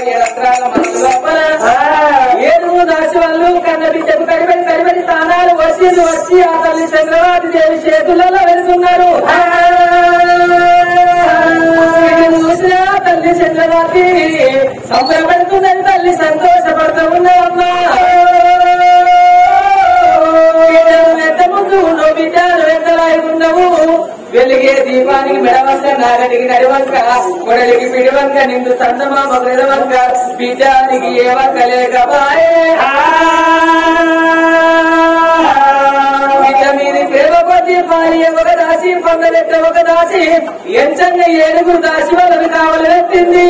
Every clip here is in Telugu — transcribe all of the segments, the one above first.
ఏడత్రాల మనసు లోపల ఏడుగురు దాసి వాళ్ళు కన్న బిడ్డకు కడిబడి కడిబడి స్థానాలు వచ్చి వచ్చి ఆ తల్లి చంద్రబాబు దేవి చేతులలో వెళ్తున్నారు చూసిన తల్లి చంద్రబాబు సంబరపడుతున్నది తల్లి సంతోషపడుతూ ఉన్నదమ్మా ఎంత ముందు నువ్వు బిడ్డలు ఎంతలాగి ఉండవు వెలిగే దీపానికి మెడవంక నాగటికి నడివంక కొడలికి పిడివంక నిండు చందమామ మెడవంక బిడ్డానికి ఏ వంక లేకబాయే బిడ్డ మీది ప్రేమ కొద్ది భార్య ఒక దాసి పొందలెట్ట ఒక దాసి ఎంచంగా ఏడుగురు దాసి వాళ్ళని కావలెత్తింది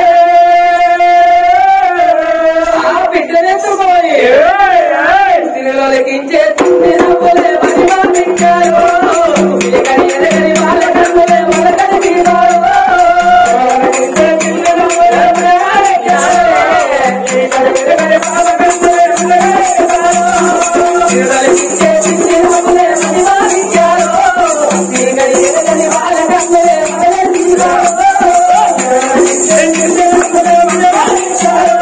ఆ బిడ్డనెత్తుకోయి సిరిలో లెక్కించే చుట్టి నవ్వులే మహిమ మించారు. పిలికని ఎరగని వాళ్ళ కన్నులే మొలకని దీపాలు. లెక్కించే పిల్ల నవ్వులే ప్రాణెక్కాలే. పిలికని ఎరగని వాళ్ళ కన్నులే మొలకని దీపాలు. సిరిలో లెక్కించే చుట్టి నవ్వులే మహిమ మించారు. పిలికని ఎరగని వాళ్ళ కన్నులే మొలకని దీపాలు. లెక్కించే చుట్టి నవ్వులే మహిమ మించారు.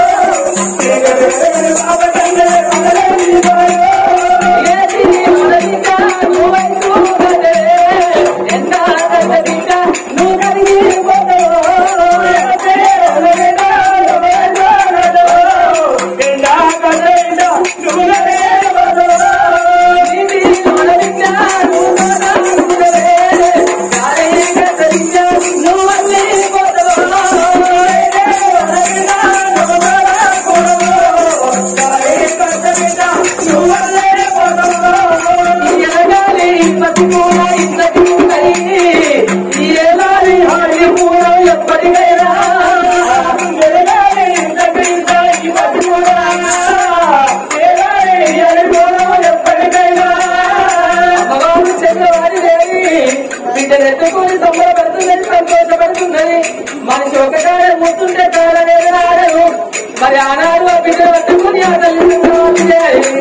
బిడ్డనెత్తుకొని సంబరపడుతున్నది సంతోషపడుతున్నది మనిషి ఒకటాడే ముట్టుంటే కాలనేది ఆడదు మరి ఆనాడు ఆ బిడ్డ పట్టుకుని ఆ తల్లి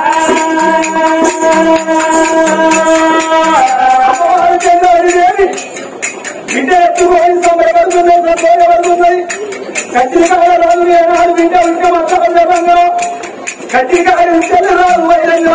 బిడ్డ ఎత్తుకొని సంబరపడుతున్నది సంతోషపడుతున్నది కత్తిరికాయ రాదు ఏనాడు బిడ్డ ఉంటే మొత్తం సందర్భంగా కత్తిరికాయ ఉంటే రాదు వైరంగా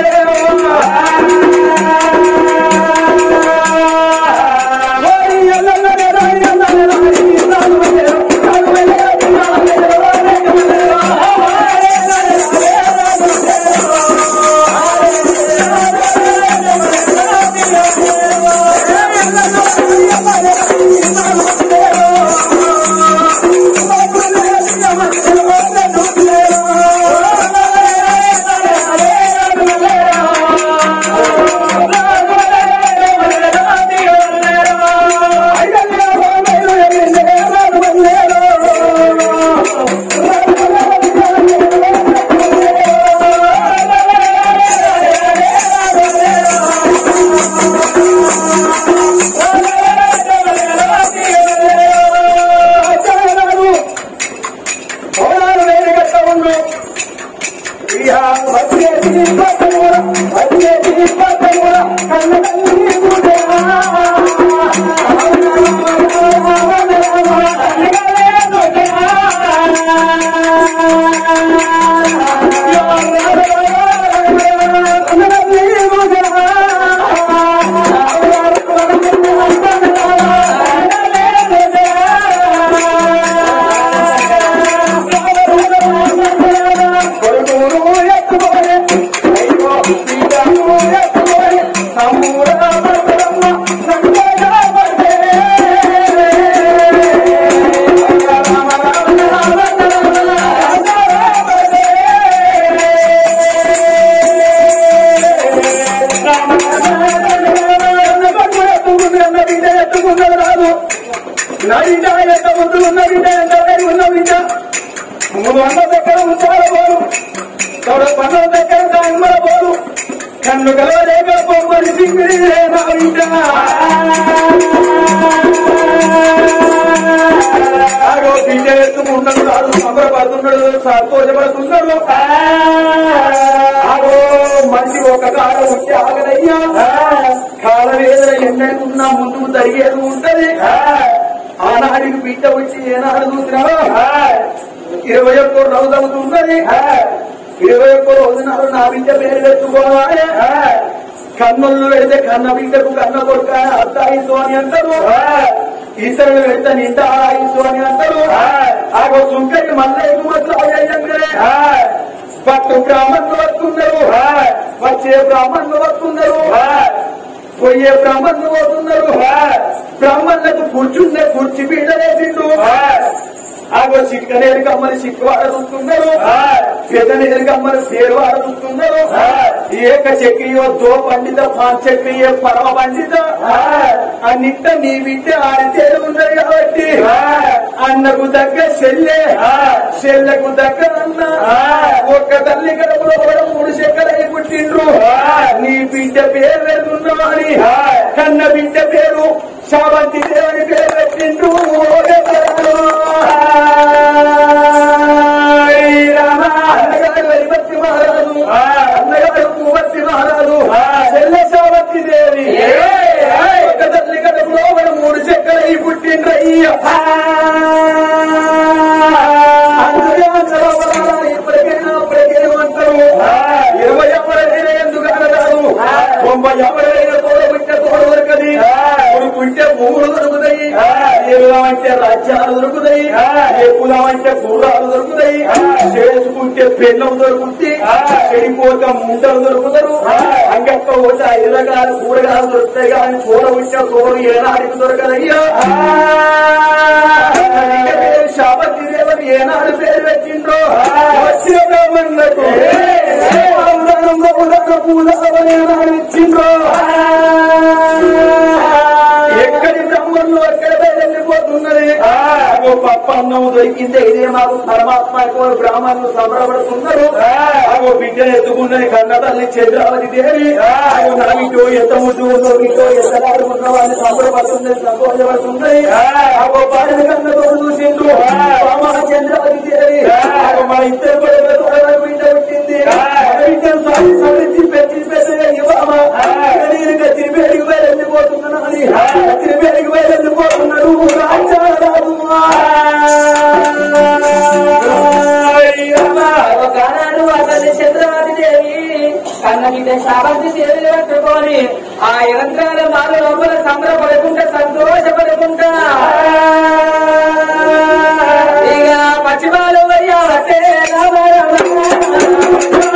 నా బిడ్డ ఎంత ముద్దులు ఉన్న బిడ్డ ఎంత వేడి ఉన్న బిడ్డ మూడు వందల దగ్గర ఉంచాల పోరు తొడ పనుల దగ్గర దానిమల పోరు కన్ను కలవలేక పొమ్మని సింగిరి నా బిడ్డ ఆగో బిడ్డ ఎత్తుకుంటాడు రాదు సంబరపడుతున్నాడు సంతోషపడుతున్నాడు ఆగో మనిషి ఒక కాడ వచ్చి ఆగదయ్యా కాల వేదన ఎన్నెన్నున్నా ముందుకు జరిగేది ఉంటది ఆనాడికి బిడ్డ వచ్చి ఏనాడు చూసినావో ఇరవై ఒక్క రోజు అవుతున్నది ఇరవై ఒక్క రోజు నాడు నా బిడ్డ పేరు పెట్టుకోవాలి కన్నులు పెడితే కన్న బిడ్డకు కన్న కొడుక అత్తాయిసు అని అంటారు ఇతరులు పెడితే నిండా ఆయిసు అని అంటారు ఆ సుంకటి మళ్ళీ ఎగుమతులు అయ్యంగానే పట్టు బ్రాహ్మణులు వస్తున్నారు వచ్చే బ్రాహ్మణులు వస్తున్నారు పోయే బ్రాహ్మణులు పోతున్నారు బ్రాహ్మణులకు కూర్చుండే కుర్చీ పీట వేసిండు ఆగో చిక్కనేరు కమ్మని చిక్కు అడుగుతున్నారు పెద్దనేరు కమ్మని పేరు అడుగుతున్నారు ఏక చక్రియో దో పండిత పాంచక్రియ పరమ పండిత అన్నింట నీ బిడ్డ ఆడితేరు ఉన్నది కాబట్టి అన్నకు దగ్గర చెల్లె చెల్లెకు దగ్గర అన్న ఒక్క తల్లి గడపలో కూడా మూడు చెక్కలై పుట్టిండ్రు నీ బిడ్డ పేరు పెడుతున్నావు అని కన్న బిడ్డ పేరు శావంతి దేవుని పేరు పెట్టిండ్రు ఓ దేవుడు. అన్నగారు వరిపత్తి మహారాజు అన్నగారు పూవత్తి మహారాజు చెల్లె శావంతి దేవి ఒక్క తల్లి గడపలో కూడా మూడు చెక్కలై పుట్టిండ్రయ్య అందుకే అందరూ అవరాలా ఇప్పటికైనా అప్పటికైనా అంటారు ఇరవై ఎవరైనా ఎందుకు అనరాదు తొంభై ఎవరైనా తోడబుట్టే తోడ దొరకది కొడుకుంటే భూములు దొరుకుతాయి ఏ కులం అంటే రాజ్యాలు దొరుకుతాయి ఏ కులం అంటే గుర్రాలు దొరుకుతాయి చేసుకుంటే పెళ్ళం దొరుకుతాయి చెడిపోతే ముండలు దొరుకుతారు అంగక్క పోతే ఐదు రకాల కూరగాయలు దొరుకుతాయి కానీ కూర ఉంటే కూర ఏనాడికి దొరకదయ్యా శాపతి దేవని ఏనాడు పేరు పెట్టిండ్రో వచ్చిన బ్రాహ్మణులకు ఉదాహరణ ఉదాహరణ పూలవని ఏనాడు ఇచ్చిండ్రో ఎక్కడి బ్రహ్మను అక్కడ వెళ్ళిపోతున్నది అగో పప్ప అన్నం దొరికిందే ఇదే మాకు పరమాత్మ ఎక్కువ బ్రాహ్మణులు సంబరపడుతున్నారు అగో బిడ్డను ఎత్తుకున్నది కన్న తల్లి చంద్రావతి దేవి అగో నా ఇటో ఎంత ముద్దు ఉందో ఇటో ఎంత లాడు ఉన్నో అని సంబరపడుతుంది సంతోషపడుతుంది అగో పాడిన కన్న తోడు చూసిండ్రు రామ చంద్రావతి దేవి అగో మా ఇద్దరు కూడా తోడని బిడ్డ పుట్టింది మన బిడ్డను సాగి సవరించి పెట్టి పెద్దగా ఇవ్వమా నేను గచ్చిన పేరుకి వెళ్ళిపోతున్నాను అని గచ్చిన పేరుకి వెళ్ళిపోతున్నాడు రాజా రాజు ఒకనాడు అతని చంద్రవతి దేవి కన్న బిడ్డ శాబంతి దేవిని పట్టుకొని ఆ యంత్రాల మాల లోపల సంబరపడుకుంటా సంతోషపడుకుంటా ఇక పచ్చిమాలు వయ్యావట్టే రామ రామ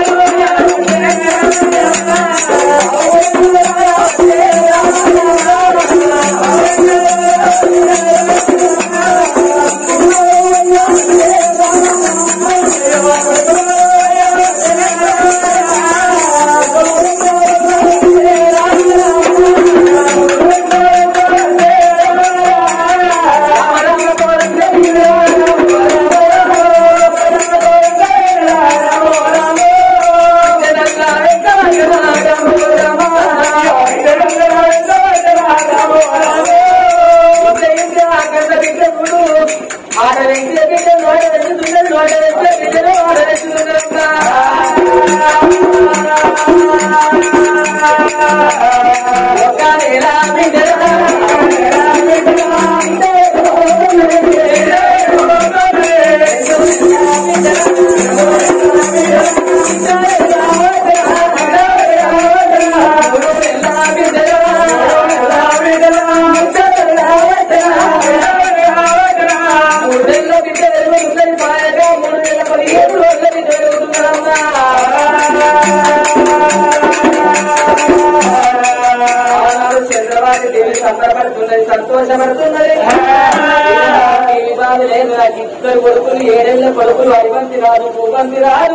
చంద్రబాబు దేవి సంబరపడుతున్నది సంతోషపడుతున్నది ఈ బాధ లేదు నాకు ఇద్దరు కొడుకులు ఏడేళ్ల కొడుకులు అరివంతి రాదు భూపంతి రాదు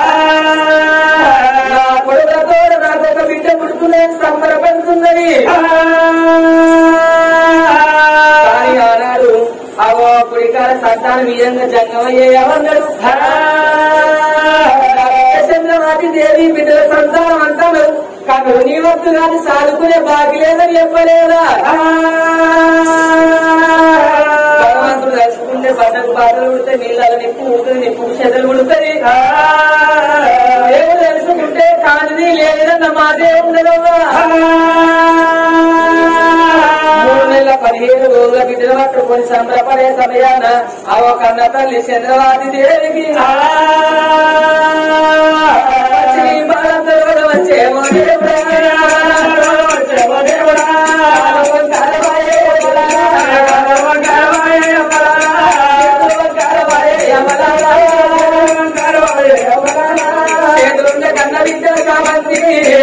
నా కొడుకులతో నాకు ఒక బిడ్డ పుడుతున్నది సంబరపడుతున్నది కానీ ఆనాడు అవో కుడికాల సంతానం ఈ విధంగా జంగమయ్యేవన్నాడు చంద్రమాతి దేవి బిడ్డల సంతానం అంటాడు కనుడు నీ వద్దు కాదు సాదుకునే బాకి లేదని చెప్పలేదా భగవంతుడు దర్శకుంటే బట్టకు బాటలు ఉడితే నీళ్ళ నిప్పు ఊతుంది నిప్పు చెదలు ఉడుతుంది దేవుడు తెలుసుకుంటే కానిది లేదన్న మాటే ఉండదమ్మా మూడు నెలల పదిహేను గోగుల బిడ్డలు పట్టుకొని సంబరపడే సమయాన ఆ ఒక అన్న తల్లి చంద్రవాది దేవికి శ్రీ భారత వచ్చేమో దేవుడా చేతులుండే కన్న బిడ్డలు కాబట్టి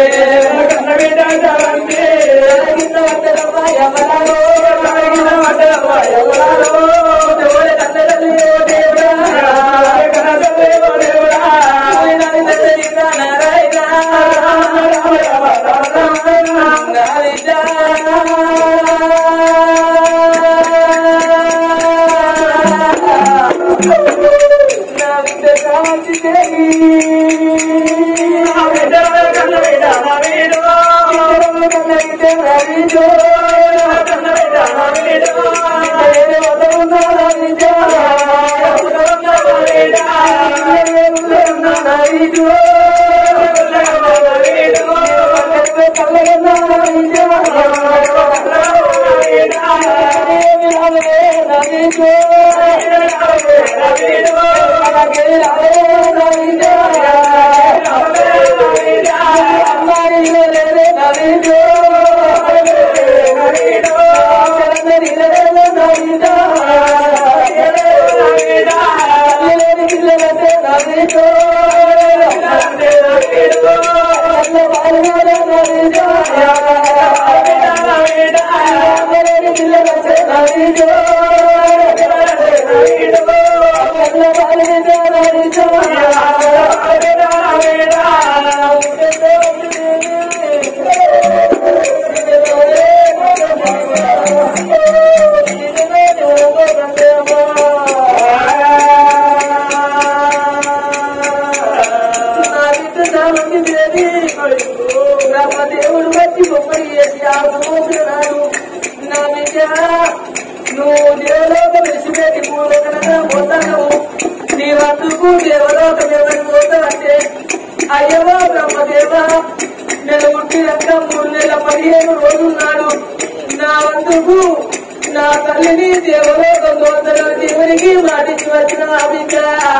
దేవుడు బట్టి గొప్పడి చేసి ఆ సముద్రాడు నా బిడ్డ నువ్వు దేవలోక విడిచిపెట్టి పూర్వకనగా పోతాను నీ వద్దకు దేవలోక ఎవరి పోతావంటే అయ్యవా బ్రహ్మదేవ నేను పుట్టినాక మూడు నెలల పదిహేను రోజున్నాడు నా వద్దకు నా తల్లిని దేవలోక దోతల దేవునికి మాటించి వచ్చిన ఆ బిడ్డ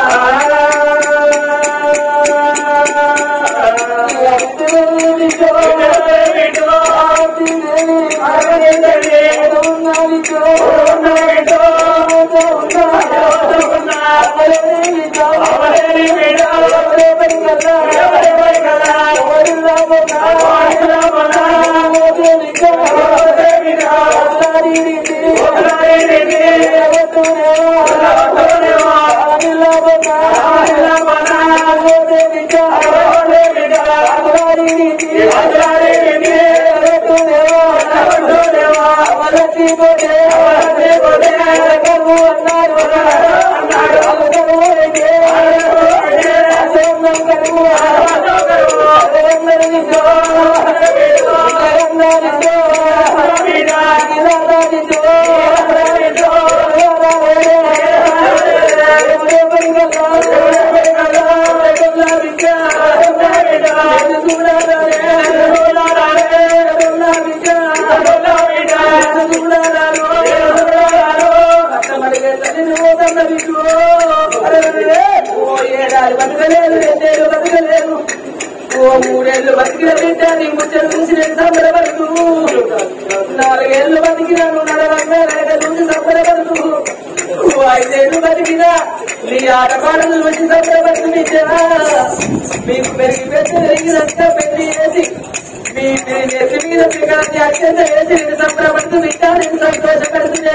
ఓ మూడేళ్ళు బతికిన బిడ్డ నీ ముచ్చట చూసి నేను సంబరపడుతూ నాలుగేళ్ళు బతికినాను నడవంగా రేగ చూసి సంబరపడుతూ ఓ ఐదేళ్ళు బతికినా నీ ఆటపాటలు చూసి సంబరపడుతూ బిడ్డరా మీకు పెరిగి పెద్ద పెరిగినంత పెళ్లి చేసి మీ మీ నెత్తి మీద పిగాన్ని అత్యంత వేసి నేను సంబరపడుతూ బిడ్డ నేను సంతోషపడుతున్నా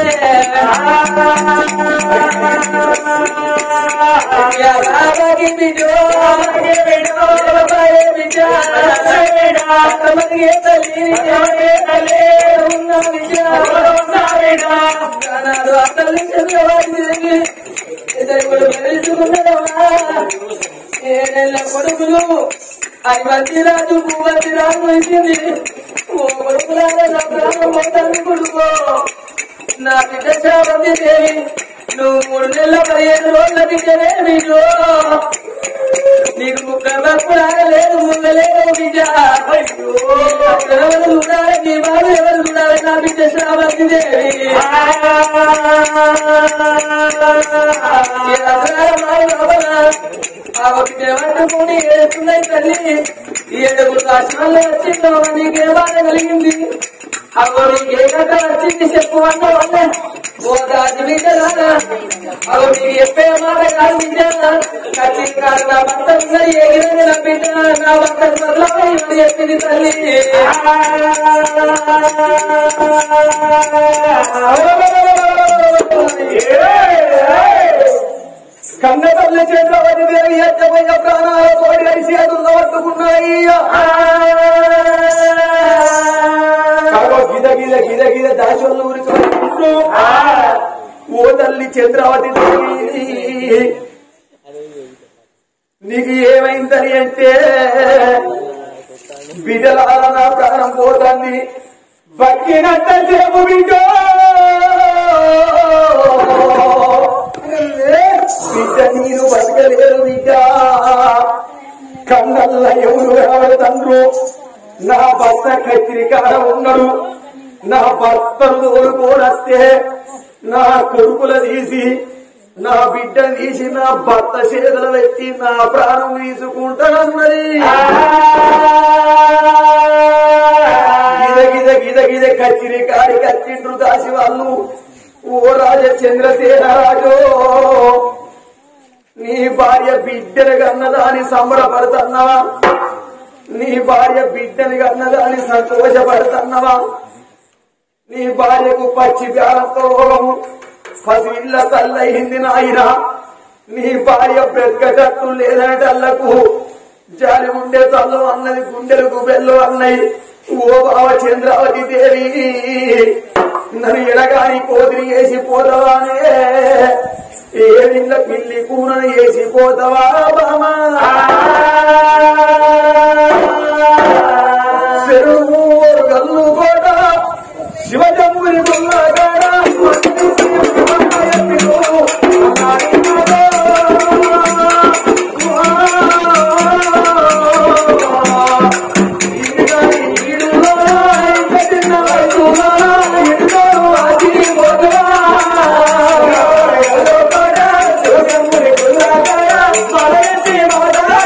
రాబాకి బిడ్డో బాబాయే బిడ్డ అత్తమ్మకి తల్లి తల్లి ఉన్న బిడ్డ నాడు అత్తల్ని చంద్రబాబు తిరిగి ఇద్దరు కొడుకు తెలుసుకున్నాడమ్మా ఏడేళ్ల కొడుకులు అది మంచి రాజు భూమతి రాజు వచ్చింది ఓ కొడుకులాగా నా ప్రాణం మొత్తాన్ని కొడుకో నా బిడ్డ శాపతి దేవి నువ్వు మూడు నెలల పదిహేను రోజుల బిడ్డనే మీరు నీకు ముక్కకు రాగలేదు ముందలేదు బిడ్డ ఎవరు చూడాలి నీ బాబు ఎవరు చూడాలి నా బిడ్డ శ్రావతి దేవి పట్టుకుని ఏడుస్తున్నాయి తల్లి ఏడుగురు రాష్ట్రాల్లో వచ్చిందో నీకే బాధ కలిగింది అవ్వ నీకే కథ వచ్చింది చెప్పు అన్న వల్ల ఓ దాచి బిడ్డలారా అవు నీకు చెప్పే మాట కాదు బిడ్డ కచ్చి కాదు నా భర్త ఉన్నది ఎగిరని నా బిడ్డ నా భర్త త్వరలో ఇవన్నీ చెప్పింది తల్లి కన్న తల్లి చంద్రవతి దేవి ఎత్తపోయిన ప్రాణాల కోడి అరిసి అదున్న పట్టుకున్నాయి కాగో గిద గిద గిద గిద దాచోళ్ళు ఊరికి ఓ తల్లి చంద్రవతి దేవి నీకు ఏమైందని అంటే బిడ్డలాల నా ప్రాణం పోతుంది బక్కినంత సేపు బిడ్డో బిడ్డ నీరు బతకలేరు బిడ్డ కన్నల్ల ఎవరు ఎవరు తండ్రు నా భర్త కత్తిరికాడ ఉన్నాడు నా భర్తను తోడుకోనస్తే నా కొడుకుల తీసి నా బిడ్డ తీసి నా భర్త చేతులు పెట్టి నా ప్రాణం తీసుకుంటానన్నది గిద గిద గిద గిద కచ్చిరి కాడి కచ్చిండ్రు దాసి వాళ్ళు ఓ రాజ చంద్రసేన రాజు నీ భార్య బిడ్డను కన్నదాని సంబరపడుతున్నావా నీ భార్య బిడ్డని కన్నదాని సంతోషపడుతున్నావా నీ భార్యకు పచ్చి బ్యాలతో రోగము పసిళ్ళ తల్లయింది నాయన నీ భార్య బ్రతకటట్టు లేదనటల్లకు జాలి ఉండే తల్లు అన్నది గుండెలకు బెల్లు అన్నయి ఓ బావ చంద్రావతి దేవి నన్ను ఎడగాని కోదిరి వేసి పోతావానే ఏదిళ్ళ పిల్లి కూనని వేసి పోతావా బామా చెరువు గల్లు కోట శివజంబుని గుల్లగాడ శివజంబుని గుల్లగాడ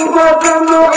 పోతాము